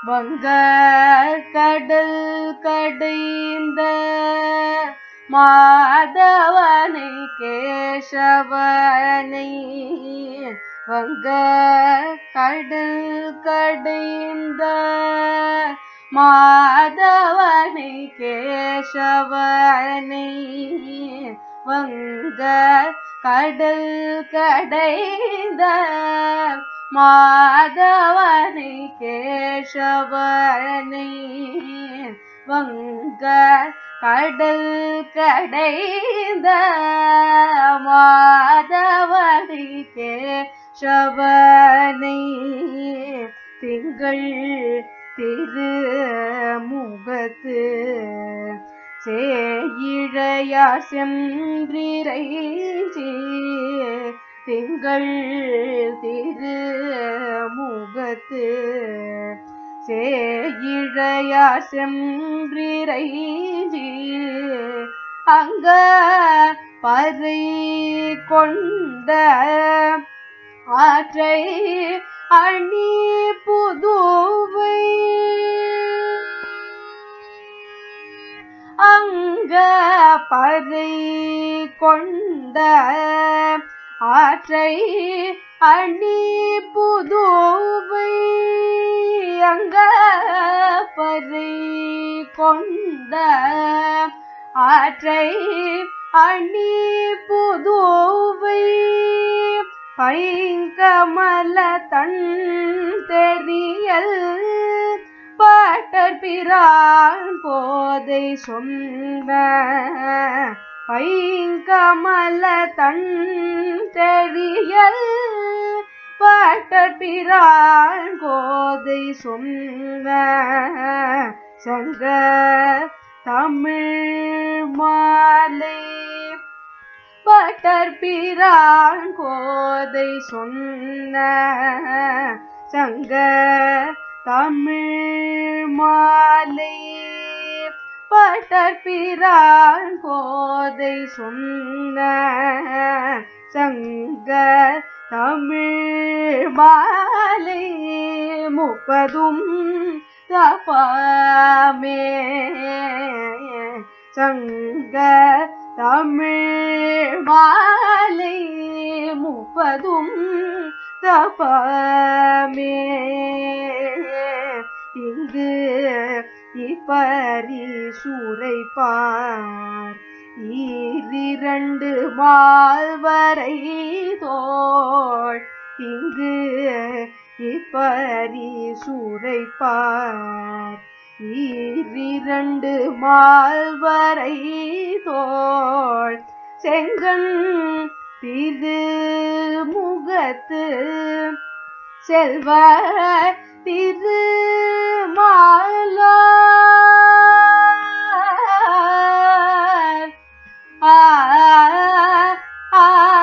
வங்க கடல் கடைந்த மாதவனை கேசவனை வங்க கடல் கடைந்த மாதவனை கேசவனை வங்க கடல் கடைந்த மாதவனை கேசவனை வங்க கடல் கடைந்த மாதவனை கேசவனை திங்கள் திருமுகத்து சேயிழையார் சென்றிரைஞ்சி திங்கள் திருமுகத்து சேயிழையார் சென்றிரைஞ்சி அங்க பறை கொண்ட ஆற்றை அணி புதுவை அங்க பறை கொண்ட ஆற்றை அணி புதுவை அங்க பறை கொண்ட ஆற்றை அணி புதுவை பைங்கமல தன் தெரியல் பாட்டர் பிரான் போதை சொந்த பைங்கமல தன் தெரியல் பாட்டர் பிரான் கோதை சொந்த சங்க தமிழ் மாலை பட்டர் பிரான் கோதை சொன்ன சங்க தமிழ் மாலை பட்டர் பிரான் கோதை சொன்ன சங்க தமிழ் மாலை முப்பதும் தப்பாமே சங்க தமிழ் மாலை முப்பதும் தப்பமே இங்கு இப்பரி சூரைப்பார் ஈரிரண்டு மால்வரை தோள் இங்கு இப்பரி சூரைப்பார் ஈரிரண்டு மால்வரை தோள் செங்கன் திரு முகத்து செல்வ திரு மாலா ஆ ஆ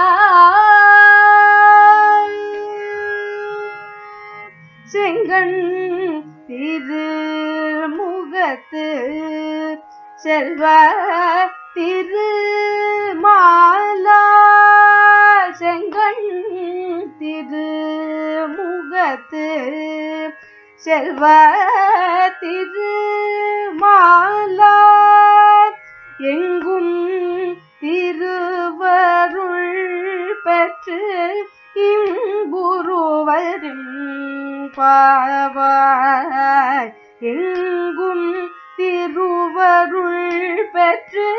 செங்கண் திரு முகத்து செல்வ திரு மாலா செங்கண் திரு முகத்து செல்வ திரு மாலா எங்கும் திருவருள் பெற்று இங்குருவரும் பாவாய் எங்கும் திருவருள் பெற்று